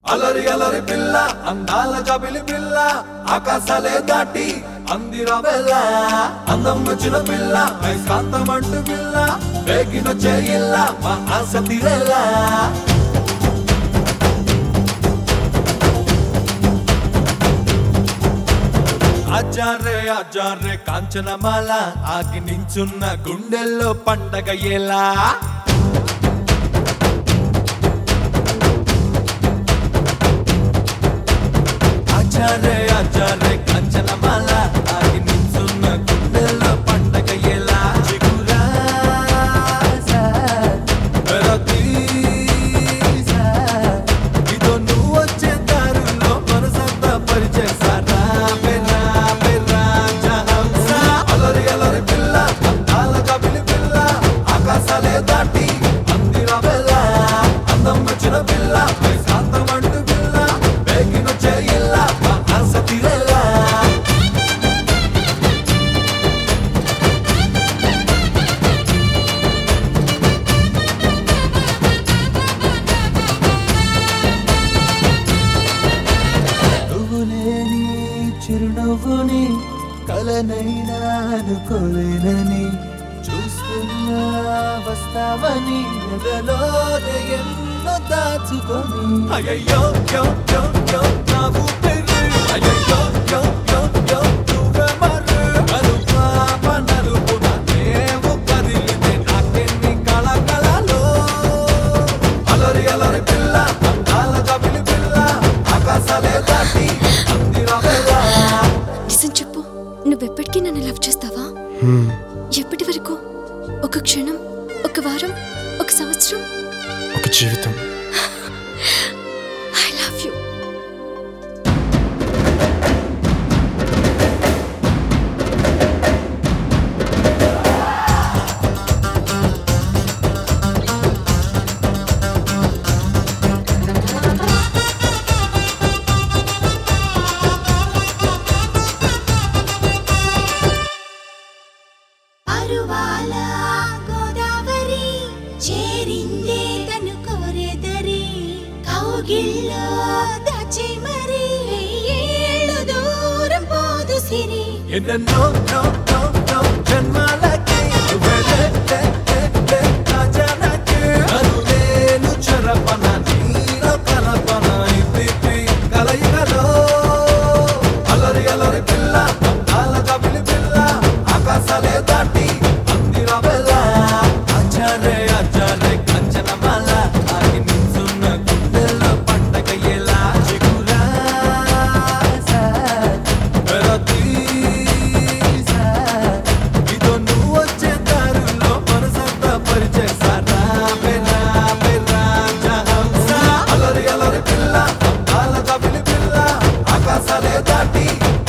అలరి అలరి పిల్ల అందాల కబిలి పిల్ల ఆకాశాలే దాటి అందిరా వెళ్ళ అందం వచ్చిన పిల్ల ఐకాంతమంటు పిల్ల వేగినొచ్చే ఇల్ల మా ఆశ తీరేలా ఆచారే ఆచారే కాంచనమాల ఆగి నించున్న గుండెల్లో పండగ ఎలా ఆచారే ఆచారే కాంచనమాల ఆగి నించున్న గుండెల్లో పండగ ఎలా చిగురాసా, వెరతీసా, ఇదో నువ్వు వచ్చే దారుల్లో మనసంతా పరిచేసారా పెరా పెరా జహంసా అలరి అలరి పిల్ల అందాల కబిలి పిల్ల ఆకాశాలే దాటి అందిరా వెళ్ళ అందం వచ్చిన పిల్ల శాంతమంటు పిల్ల వేగినొచ్చే ఇల్ల మా ఆశ తీరేలా నువ్వు లేని చిరునవ్వుని కలనైనా అనుకోలేనని చూస్తున్నా వస్తావని ఎదలోనే ఎన్నో దాచుకొని అయ్యో యో యో యో నా ఊపిరి అయ్యో యో యో యో నువ్వే మరు కలుపా మనలుపున నేవు కదిలితే నాకెన్ని కళకళలో అలరి అలరి పిల్ల అందాల కబిలి పిల్ల ఆకాశాలే దాటి అందిరా వెళ్ళ నిజం చెప్పు నువ్వెప్పటికీ నన్ను లవ్ చేస్తావా ఎప్పటి వరకు ఒక క్షణం ఒక వారం ఒక సంవత్సరం ఒక జీవితం ఐ లవ్ యూ అరువాల గోదావరి చేరిందే తను కోరెదరి కౌగిల్లో దాచే మరి ఏళ్ళు దూరం పోదు సిరి ఎన్నెన్నో నో నో నో జన్మాలకి నువ్వే లే, లే, లే, లే, నా జనకి. కనులేను చెరపన నీలో కలపన ఈ తీపి కలయికలో. అలరి అలరి పిల్ల అందాల కబిలి పిల్ల ఆకాశాలే దాటి అందిరా వెళ్ళ అచ్చారే అచ్చారే కంచనమాల ఆగి నిల్చున్న గుండెల్లో పండగ ఎలా చిగురాసా వెరతీసా, ఇదో నువ్వు వచ్చే దారుల్లో మనసంతా పరిచేసారా పెరా పెరా జహంసా అలరి అలరి పిల్ల అందాల కబిలి పిల్ల ఆకాశాలే దాటి